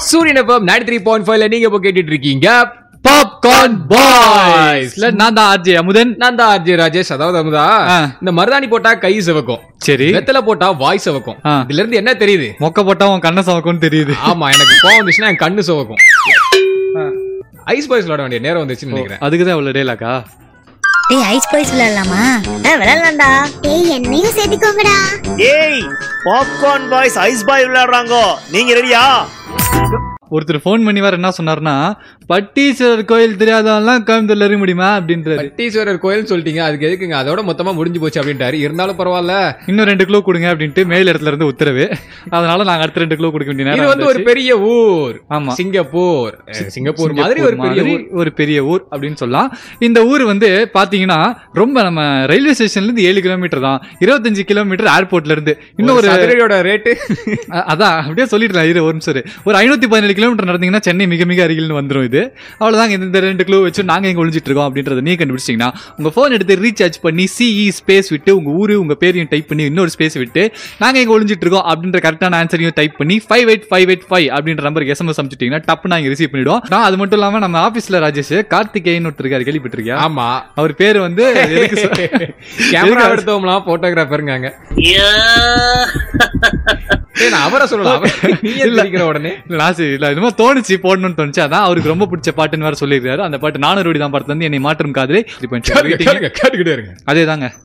சூரியன் FM ninety three point ஃபைவ்ல நீங்க இப்போ கேட்டுட்டு இருக்கீங்க பாப்கார்ன் பாய்ஸ் நான் தான் ஆர்ஜே அமுதன் நான் தான் ஆர்ஜே ராஜேஷ் அதாவது அமுதா ஆ. இந்த மருதாணி போட்டா கை சிவக்கும் சரி வெத்தலை போட்டா வாய் சிவக்கும் ஆ. இதுல இருந்து என்ன தெரியுது மொக்க போட்டா உன் கண்ண சவக்கும்னு தெரியுது ஆமா எனக்கு கோவம் வந்துச்சுன்னா என் கண்ணு சிவக்கும் ஐஸ் பாய்ஸ் விளையாட வேண்டிய நேரம் வந்துச்சுன்னு நினைக்கிறேன் அதுக்கு தான் இவ்வளவு டேலாக்கா டேய் ஐஸ் பாய்ஸ் விளையாடலாமா ஆ, விளையாடலாம்டா டேய் என்னையும் சேர்த்துக்கோங்கடா ஏய் பாப்கார்ன் பாய்ஸ் ஐஸ் பாய் விளையாடுறாங்க நீங்க ரெடியா ஒருத்தர் ஃபோன் பண்ணி வேற என்ன சொன்னாருன்னா பட்டீஸ்வரர் கோயில் தெரியாதவன்லாம் கோயம்புத்தூர்ல இருக்க முடியுமா அப்படின்றாரு பட்டீஸ்வரர் கோயில் சொல்லிட்டீங்க அதுக்கு எதுக்குங்க அதோட மொத்தமா முடிஞ்சு போச்சு அப்படின்ட்டாரு இருந்தாலும் பரவாயில்ல இன்னும் ரெண்டு கிலோ கொடுங்க அப்படின்ட்டு மேல் இடத்துல இருந்து உத்தரவு அதனால நாங்க அடுத்த ரெண்டு கிலோ கொடுக்க வேண்டிய இது நேரம் வந்து ஒரு வந்துருச்சு. பெரிய ஊர் ஆமா. சிங்கப்பூர் அஹ், சிங்கப்பூர் மாதிரி ஒரு பெரிய மாதிரி ஊர் ஒரு பெரிய ஊர் அப்படின்னு சொல்லலாம் இந்த ஊர் வந்து பாத்தீங்கன்னா ரொம்ப நம்ம ரயில்வே ஸ்டேஷன்ல இருந்து ஏழு கிலோமீட்டர் தான் இருபத்தஞ்சு கிலோமீட்டர் ஏர்போர்ட்ல இருந்து இன்னும் ஒரு ஒரு சதுரடியோட ரேட்டு அ- அதான் அப்படியே சொல்லிடலாம் இரு ஒரு நிமிஷம் இரு. ஒரு ஐநூத்தி பதினேழு கிலோமீட்டர் நடந்தீங்கன்னா சென்னை மிக மிக அருகில்னு வந்துரும் இது அவ்வளவுதாங்க இந்த- இந்த ரெண்டு கிலோ வச்சு நாங்க எங்க ஒளிஞ்சிட்டு இருக்கோம் அப்படின்றத நீ கண்டுபிடிச்சிங்கன்னா உங்க போன் எடுத்து ரீசார்ஜ் பண்ணி சிஇ ஸ்பேஸ் விட்டு உங்க ஊரு உங்க பேரையும் டைப் பண்ணி இன்னொரு ஸ்பேஸ் விட்டு நாங்க எங்க ஒளிஞ்சிட்டு இருக்கோம் அப்படின்ற கரெக்டான ஆன்சரையும் டைப் பண்ணி five eight five eight five அப்படின்ற நம்பருக்கு எஸ்எம்எஸ் அனுப்பிச்சிட்டீங்கன்னா டப்பு நாங்க ரிசீவ் பண்ணிடுவோம் நான் அது மட்டும் இல்லாம நம்ம ஆபீஸ்ல ராஜேஷ் கார்த்திகேயன் ஒருத்தர் இருக்காரு கேள்விப்பட்டிருக்கியா ஆமா அவர் பேரு வந்து எதுக்கு சொ- கேமரா எதுக்கு- எடுத்தவங்களாம் போட்டோகிராஃபருங்க ஏய், நான் அவரை சொல்லலாம் அவர் நீ ஏன் இல்ல. சிரிக்கிற உடனே இல்ல, நான் சரி, இல்ல என்னமோ தோணுச்சு போடணும்னு தோணுச்சு அதான் அவருக்கு ரொம்ப பிடிச்ச பாட்டுன்னு வேற சொல்லியிருக்காரு அந்த பாட்டு நானூறு தான் படத்துல இருந்து என்னை மாற்றும் காதலே கேளுங்க, கேளுங்க, கேட்டுக்கிட்டே இருங்க அதே தாங்க